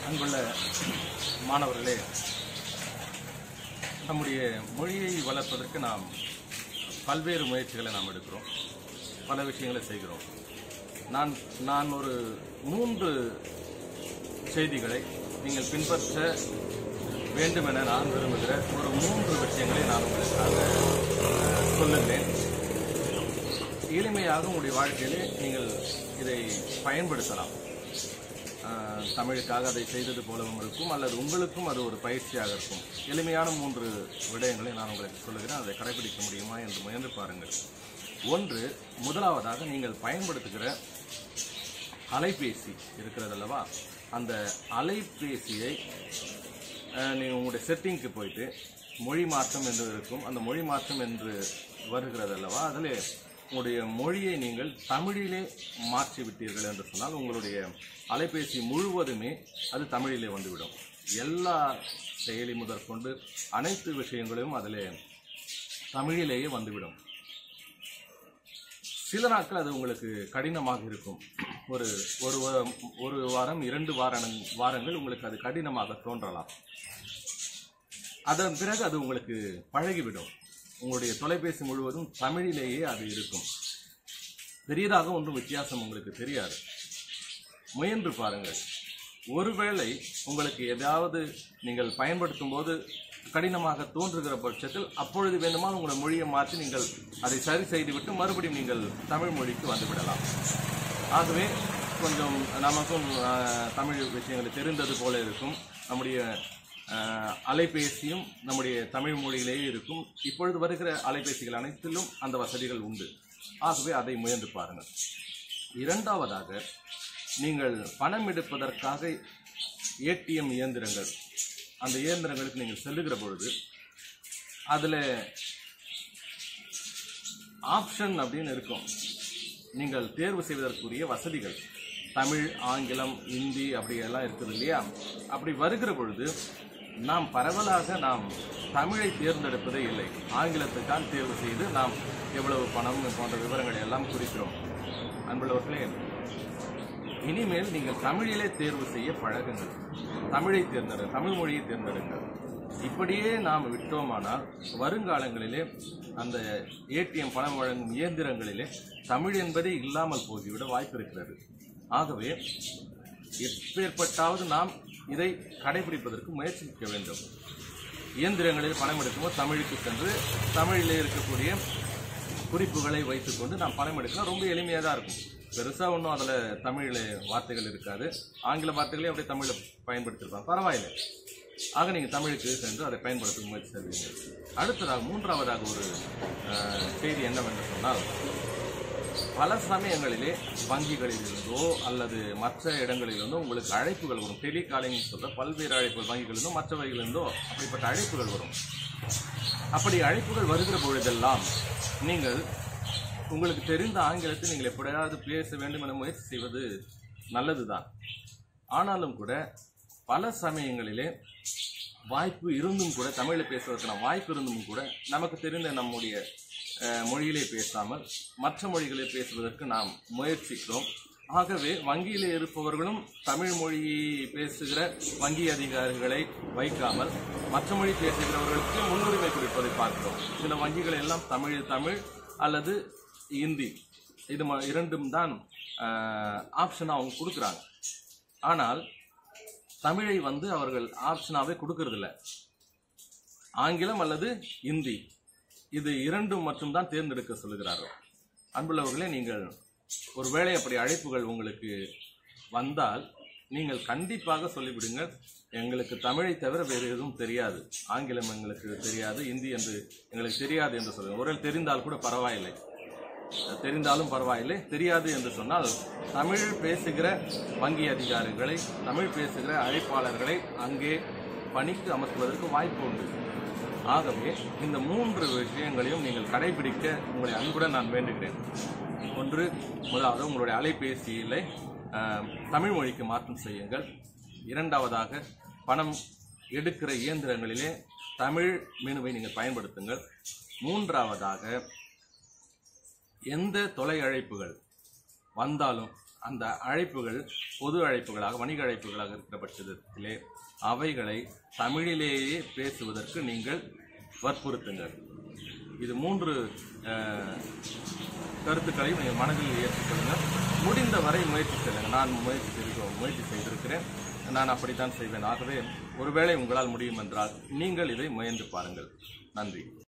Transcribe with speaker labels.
Speaker 1: அங்குள்ள மாணவர்களே நம்முடைய மொழியை வளர்ப்பதற்கு நாம் பல்வேறு முயற்சிகளை நாம் எடுக்கிறோம் பல விஷயங்களை செய்கிறோம் நான் நான் ஒரு மூன்று செய்திகளை நீங்கள் பின்பற்ற வேண்டும் என நான் விரும்புகிற ஒரு மூன்று விஷயங்களை நான் உங்களுக்காக அஹ், சொல்லுகிறேன் எளிமையாக உங்களுடைய வாழ்க்கையிலே நீங்கள் இதை பயன்படுத்தலாம் ஆஹ், தமிழுக்காக அதை செய்தது போலவும் இருக்கும் அல்லது உங்களுக்கும் அது ஒரு பயிற்சியாக இருக்கும் எளிமையான மூன்று விடயங்களை நான் உங்களுக்கு சொல்லுகிறேன் அதை கடைபிடிக்க முடியுமா என்று முயன்று பாருங்கள் ஒன்று முதலாவதாக நீங்கள் பயன்படுத்துகிற அலைபேசி இருக்கிறது அல்லவா அந்த அலைபேசியை அஹ், நீங்கள் உங்களுடைய செட்டிங்க்கு போயிட்டு மொழி மாற்றம் என்று இருக்கும் அந்த மொழி மாற்றம் என்று வருகிறது அல்லவா அதில் உங்களுடைய மொழியை நீங்கள் தமிழிலே மாற்றி விட்டீர்கள் என்று சொன்னால் உங்களுடைய அலைபேசி முழுவதுமே அது தமிழிலே வந்துவிடும் எல்லா செயலி முதற்கொண்டு அனைத்து விஷயங்களையும் அதிலே தமிழிலேயே வந்துவிடும் சில நாட்கள் அது உங்களுக்கு கடினமாக இருக்கும் ஒரு ஒரு வா- ஒரு வாரம் இரண்டு வார வாரங்கள் உங்களுக்கு அது கடினமாக தோன்றலாம் அதன் பிறகு அது உங்களுக்கு பழகிவிடும் உங்களுடைய தொலைபேசி முழுவதும் தமிழிலேயே அது இருக்கும் பெரியதாக ஒன்றும் வித்தியாசம் உங்களுக்கு தெரியாது முயன்று பாருங்கள் ஒருவேளை உங்களுக்கு ஏதாவது நீங்கள் பயன்படுத்தும் போது கடினமாக தோன்றுகிற பட்சத்தில் அப்பொழுது வேண்டுமானால் உங்களுடைய மொழியை மாற்றி நீங்கள் அதை சரி செய்துவிட்டு மறுபடியும் நீங்கள் தமிழ் மொழிக்கு வந்துவிடலாம் ஆகவே கொஞ்சம் நமக்கும் ஆஹ், தமிழ் விஷயங்கள் தெரிந்தது போல இருக்கும் நம்முடைய ஆஹ், அலைபேசியும் நம்முடைய தமிழ் மொழியிலேயே இருக்கும் இப்பொழுது வருகிற அலைபேசிகள் அனைத்திலும் அந்த வசதிகள் உண்டு ஆகவே அதை முயன்று பாருங்கள் இரண்டாவதாக நீங்கள் பணம் எடுப்பதற்காக ஏடிஎம் இயந்திரங்கள் அந்த இயந்திரங்களுக்கு நீங்கள் செல்லுகிற பொழுது அதில் ஆப்ஷன் அப்படின்னு இருக்கும் நீங்கள் தேர்வு செய்வதற்குரிய வசதிகள் தமிழ் ஆங்கிலம் இந்தி அப்படியெல்லாம் இருக்குது இல்லையா அப்படி வருகிற பொழுது நாம் பரவலாக நாம் தமிழை தேர்ந்தெடுப்பதே இல்லை ஆங்கிலத்துக்கால் தேர்வு செய்து நாம் எவ்வளவு பணம் போன்ற விவரங்களை எல்லாம் குறிக்கிறோம் அன்புள்ளவர்களே இனிமேல் நீங்கள் தமிழிலே தேர்வு செய்ய பழகுங்கள் தமிழை தேர்ந்தெடு தமிழ் மொழியை தேர்ந்தெடுங்கள் இப்படியே நாம் விட்டோமானால் வருங்காலங்களிலே அந்த ஏடிஎம் பணம் வழங்கும் இயந்திரங்களிலே தமிழ் என்பதே இல்லாமல் போகிவிட வாய்ப்பு இருக்கிறது ஆகவே எப்பேற்பட்டாவது நாம் இதை கடைபிடிப்பதற்கு முயற்சிக்க வேண்டும் இயந்திரங்களில் பணம் எடுக்கும்போது தமிழுக்கு சென்று தமிழிலே இருக்கக்கூடிய குறிப்புகளை வைத்துக்கொண்டு நாம் பணம் எடுக்கலாம் ரொம்ப எளிமையாக தான் இருக்கும் பெருசாக ஒன்றும் அதில் தமிழில் வார்த்தைகள் இருக்காது ஆங்கில வார்த்தைகளையும் அப்படியே தமிழில் பயன்படுத்தியிருப்பாங்க பரவாயில்லை ஆக நீங்கள் தமிழுக்கு சென்று அதை பயன்படுத்த முயற்சி செய்வீங்க அடுத்ததாக மூன்றாவதாக ஒரு அஹ், செய்தி என்னவென்று சொன்னால் பல சமயங்களிலே வங்கிகளிலிருந்தோ அல்லது மற்ற இடங்களிலிருந்தோ உங்களுக்கு அழைப்புகள் வரும் டெலிகாலிங் சொல்ற பல்வேறு அழைப்புகள் வங்கிகளிலிருந்தோ மற்றவைகளிலிருந்தோ அப்படிப்பட்ட அழைப்புகள் வரும் அப்படி அழைப்புகள் வருகிற பொழுதெல்லாம் நீங்கள் உங்களுக்கு தெரிந்த ஆங்கிலத்தை நீங்கள் எப்படியாவது பேச வேண்டும் என முயற்சி செய்வது நல்லதுதான் ஆனாலும் கூட பல சமயங்களிலே வாய்ப்பு இருந்தும் கூட தமிழில் பேசுவதற்கான வாய்ப்பு இருந்தும் கூட நமக்கு தெரிந்த நம்முடைய அஹ், மொழியிலே பேசாமல் மற்ற மொழிகளில் பேசுவதற்கு நாம் முயற்சிக்கிறோம் ஆகவே வங்கியில் இருப்பவர்களும் தமிழ் மொழி பேசுகிற வங்கி அதிகாரிகளை வைக்காமல் மற்ற மொழி பேசுகிறவர்களுக்கு முன்னுரிமை கொடுப்பதை பார்க்கிறோம் சில வங்கிகள் எல்லாம் தமிழ் தமிழ் அல்லது இந்தி இது ம- இரண்டும் தான் ஆப்ஷனாக அவங்க கொடுக்குறாங்க ஆனால் தமிழை வந்து அவர்கள் ஆப்ஷனாகவே கொடுக்கறதில்ல ஆங்கிலம் அல்லது இந்தி இது இரண்டும் மட்டும்தான் தேர்ந்தெடுக்க சொல்லுகிறார்கள் அன்புள்ளவர்களே நீங்கள் ஒருவேளை அப்படி அழைப்புகள் உங்களுக்கு வந்தால் நீங்கள் கண்டிப்பாக சொல்லிவிடுங்கள் எங்களுக்கு தமிழை தவிர வேறு எதுவும் தெரியாது ஆங்கிலம் எங்களுக்கு தெரியாது இந்தி என்று எங்களுக்கு தெரியாது என்று சொல்லுங்கள் ஒருவேளை தெரிந்தால் கூட பரவாயில்லை தெரிந்தாலும் பரவாயில்லை தெரியாது என்று சொன்னால் தமிழ் பேசுகிற வங்கி அதிகாரிகளை தமிழ் பேசுகிற அழைப்பாளர்களை அங்கே பணிக்கு அமர்த்துவதற்கு வாய்ப்பு உண்டு ஆகவே இந்த மூன்று விஷயங்களையும் நீங்கள் கடைபிடிக்க உங்களை அன்புடன் நான் வேண்டுகிறேன் ஒன்று முதலாவது உங்களுடைய அலைபேசியிலே அஹ், தமிழ் மொழிக்கு மாற்றம் செய்யுங்கள் இரண்டாவதாக பணம் எடுக்கிற இயந்திரங்களிலே தமிழ் மெனுவை நீங்கள் பயன்படுத்துங்கள் மூன்றாவதாக எந்த தொலை அழைப்புகள் வந்தாலும் அந்த அழைப்புகள் பொது அழைப்புகளாக வணிக அழைப்புகளாக இருக்கிற பட்சத்திலே அவைகளை தமிழிலேயே பேசுவதற்கு நீங்கள் வற்புறுத்துங்கள் இது மூன்று அஹ், கருத்துக்களையும் நீங்கள் மனதில் ஏற்றுக்கொள்ளுங்கள் முடிந்த வரை முயற்சி செய்யுங்கள் நான் முயற்சி செய்து முயற்சி செய்திருக்கிறேன் நான் அப்படித்தான் செய்வேன் ஆகவே ஒருவேளை உங்களால் முடியும் என்றால் நீங்கள் இதை முயன்று பாருங்கள் நன்றி